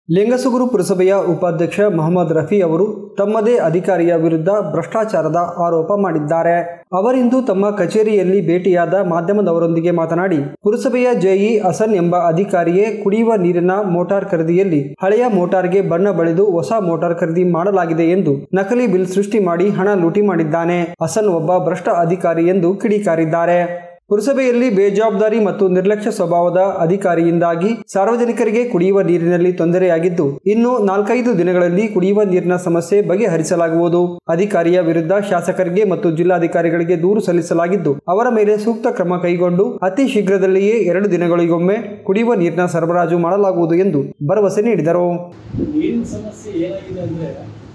ಲಿಂಗಸುಗೂರು ಪುರಸಭೆಯ ಉಪಾಧ್ಯಕ್ಷ ಮೊಹಮ್ಮದ್ ರಫಿ ಅವರು ತಮ್ಮದೇ ಅಧಿಕಾರಿಯ ವಿರುದ್ಧ ಭ್ರಷ್ಟಾಚಾರದ ಆರೋಪ ಮಾಡಿದ್ದಾರೆ ಅವರಿಂದು ತಮ್ಮ ಕಚೇರಿಯಲ್ಲಿ ಭೇಟಿಯಾದ ಮಾಧ್ಯಮದವರೊಂದಿಗೆ ಮಾತನಾಡಿ ಪುರಸಭೆಯ ಜೆಇ ಹಸನ್ ಎಂಬ ಅಧಿಕಾರಿಯೇ ಕುಡಿಯುವ ನೀರಿನ ಮೋಟಾರ್ ಖರೀದಿಯಲ್ಲಿ ಹಳೆಯ ಮೋಟಾರ್ಗೆ ಬಣ್ಣ ಬಳಿದು ಹೊಸ ಮೋಟಾರ್ ಖರೀದಿ ಮಾಡಲಾಗಿದೆ ಎಂದು ನಕಲಿ ಬಿಲ್ ಸೃಷ್ಟಿ ಮಾಡಿ ಹಣ ಲೂಟಿ ಮಾಡಿದ್ದಾನೆ ಹಸನ್ ಒಬ್ಬ ಭ್ರಷ್ಟ ಅಧಿಕಾರಿ ಎಂದು ಕಿಡಿಕಾರಿದ್ದಾರೆ ಪುರಸಭೆಯಲ್ಲಿ ಬೇಜವಾಬ್ದಾರಿ ಮತ್ತು ನಿರ್ಲಕ್ಷ್ಯ ಸ್ವಭಾವದ ಅಧಿಕಾರಿಯಿಂದಾಗಿ ಸಾರ್ವಜನಿಕರಿಗೆ ಕುಡಿಯುವ ನೀರಿನಲ್ಲಿ ತೊಂದರೆಯಾಗಿದ್ದು ಇನ್ನು ನಾಲ್ಕೈದು ದಿನಗಳಲ್ಲಿ ಕುಡಿಯುವ ನೀರಿನ ಸಮಸ್ಯೆ ಬಗೆಹರಿಸಲಾಗುವುದು ಅಧಿಕಾರಿಯ ವಿರುದ್ಧ ಶಾಸಕರಿಗೆ ಮತ್ತು ಜಿಲ್ಲಾಧಿಕಾರಿಗಳಿಗೆ ದೂರು ಸಲ್ಲಿಸಲಾಗಿದ್ದು ಅವರ ಮೇಲೆ ಸೂಕ್ತ ಕ್ರಮ ಕೈಗೊಂಡು ಅತಿ ಶೀಘ್ರದಲ್ಲಿಯೇ ಎರಡು ದಿನಗಳಿಗೊಮ್ಮೆ ಕುಡಿಯುವ ನೀರಿನ ಸರಬರಾಜು ಮಾಡಲಾಗುವುದು ಎಂದು ಭರವಸೆ ನೀಡಿದರು ನೀರಿನ ಸಮಸ್ಯೆ ಏನಾಗಿದೆ ಅಂದರೆ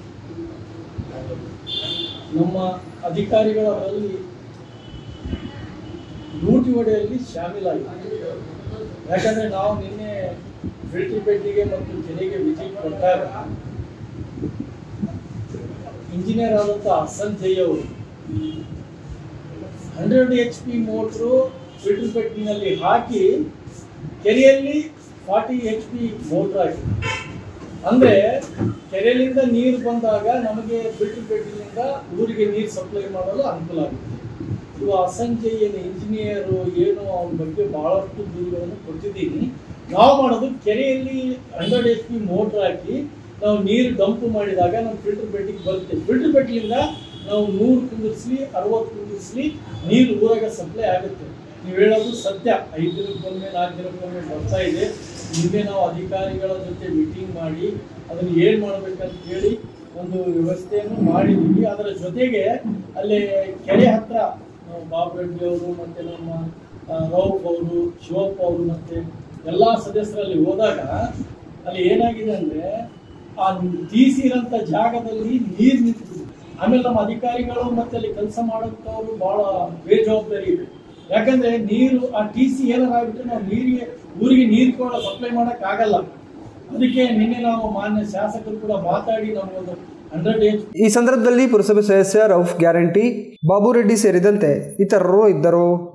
ನಮ್ಮ ಅಧಿಕಾರಿಗಳಲ್ಲಿ ಲೂಟಿ ಹೊಡೆಯಲ್ಲಿ ಶಾಮೀಲಾಗಿದೆ ಯಾಕಂದರೆ ನಾವು ನಿನ್ನೆ ಫಿಲ್ಟರ್ ಪೇಟೆಗೆ ಮತ್ತು ಕೆರೆಗೆ ವಿಸಿಟ್ ಕೊಟ್ಟಾಗ ಇಂಜಿನಿಯರ್ ಆದಂಥ ಹಸನ್ ಜೈ ಅವರು hundred H P motor filter ಪೇಟಿನಲ್ಲಿ ಹಾಕಿ ಕೆರೆಯಲ್ಲಿ ಫಾರ್ಟಿ ಎಚ್ ಪಿ ಮೋಟ್ರ್ ಹಾಕಿದ್ರು ಅಂದ್ರೆ ಕೆರೆಯಿಂದ ನೀರು ಬಂದಾಗ ನಮಗೆ ಫಿಲ್ಟರ್ ಪೇಟಿನಿಂದ ಊರಿಗೆ ನೀರು ಸಪ್ಲೈ ಮಾಡಲು ಅನುಕೂಲ ಆಗುತ್ತೆ ಇವು ಅಸಂಜೆ ಏನು ಇಂಜಿನಿಯರು ಏನು ಅವನ ಬಗ್ಗೆ ಬಹಳಷ್ಟು ದೂರುಗಳನ್ನು ಕೊಟ್ಟಿದ್ದೀನಿ ನಾವು ಮಾಡೋದು ಕೆರೆಯಲ್ಲಿ ಹಂಡ್ರೆಡ್ ಎಚ್ ಪಿ ಮೋಟ್ರ್ ಹಾಕಿ ನಾವು ನೀರು ಡಂಪ್ ಮಾಡಿದಾಗ ನಮ್ಮ ಫಿಲ್ಟರ್ ಪೇಟಿಗೆ ಬರುತ್ತೆ ಫಿಲ್ಟರ್ ಪೇಟಿನಿಂದ ನಾವು ನೂರು ಕುಂದಿರ್ಸ್ಲಿ ಅರವತ್ತು ಕುಂದಿರ್ಸ್ಲಿ ನೀರು ಊರಾಗ ಸಪ್ಲೈ ಆಗುತ್ತೆ ನೀವು ಹೇಳೋದು ಸತ್ಯ ಐದು ದಿನಕ್ಕೊಮ್ಮೆ ನಾಲ್ಕು ದಿನಕ್ಕೊಮ್ಮೆ ಬರ್ತಾ ಇದೆ ಹಿಂದೆ ನಾವು ಅಧಿಕಾರಿಗಳ ಜೊತೆ ಮೀಟಿಂಗ್ ಮಾಡಿ ಅದನ್ನು ಏನು ಮಾಡ್ಬೇಕಂತ ಹೇಳಿ ಒಂದು ವ್ಯವಸ್ಥೆಯನ್ನು ಮಾಡಿದ್ದೀವಿ ಅದರ ಜೊತೆಗೆ ಅಲ್ಲಿ ಕೆರೆ ಹತ್ರ ನಾವು ಬಾಬು ರೆಡ್ಡಿ ಅವರು ಮತ್ತೆ ನಮ್ಮ ಆ, ರೌಫ್ ಅವರು ಶಿವಪ್ಪ ಅವರು ಮತ್ತೆ ಎಲ್ಲ ಸದಸ್ಯರಲ್ಲಿ ಹೋದಾಗ ಅಲ್ಲಿ ಏನಾಗಿದೆ ಅಂದ್ರೆ ಆ ತೀಸಿ ಇರೋಂಥ ಜಾಗದಲ್ಲಿ ನೀರು ನಿಂತಿದೆ ಆಮೇಲೆ ನಮ್ಮ ಅಧಿಕಾರಿಗಳು ಮತ್ತೆ ಅಲ್ಲಿ ಕೆಲಸ ಮಾಡೋಂಥವ್ರು ಬಹಳ ಬೇಜವಾಬ್ದಾರಿ ಇದೆ ಯಾಕಂದ್ರೆ ನೀರು ಆ ಟಿ ಸಿ ಏನಾರ ಆಗ್ಬಿಟ್ರೆ ನಾವು ನೀರಿಗೆ ಊರಿಗೆ ನೀರು ಕೂಡ ಸಪ್ಲೈ ಮಾಡಕ್ ಆಗಲ್ಲ ಅದಕ್ಕೆ ನಿನ್ನೆ ನಾವು ಮಾನ್ಯ ಶಾಸಕರು ಕೂಡ ಮಾತಾಡಿ ನಮಗೊಂದು ಹಂಡ್ರೆಡ್ ಏಜ್ ಈ ಸಂದರ್ಭದಲ್ಲಿ ಪುರಸಭೆ ಸದಸ್ಯ ರೌಫ್ ಗ್ಯಾರಂಟಿ ಬಾಬು ರೆಡ್ಡಿ ಸೇರಿದಂತೆ ಇತರರು ಇದ್ದರು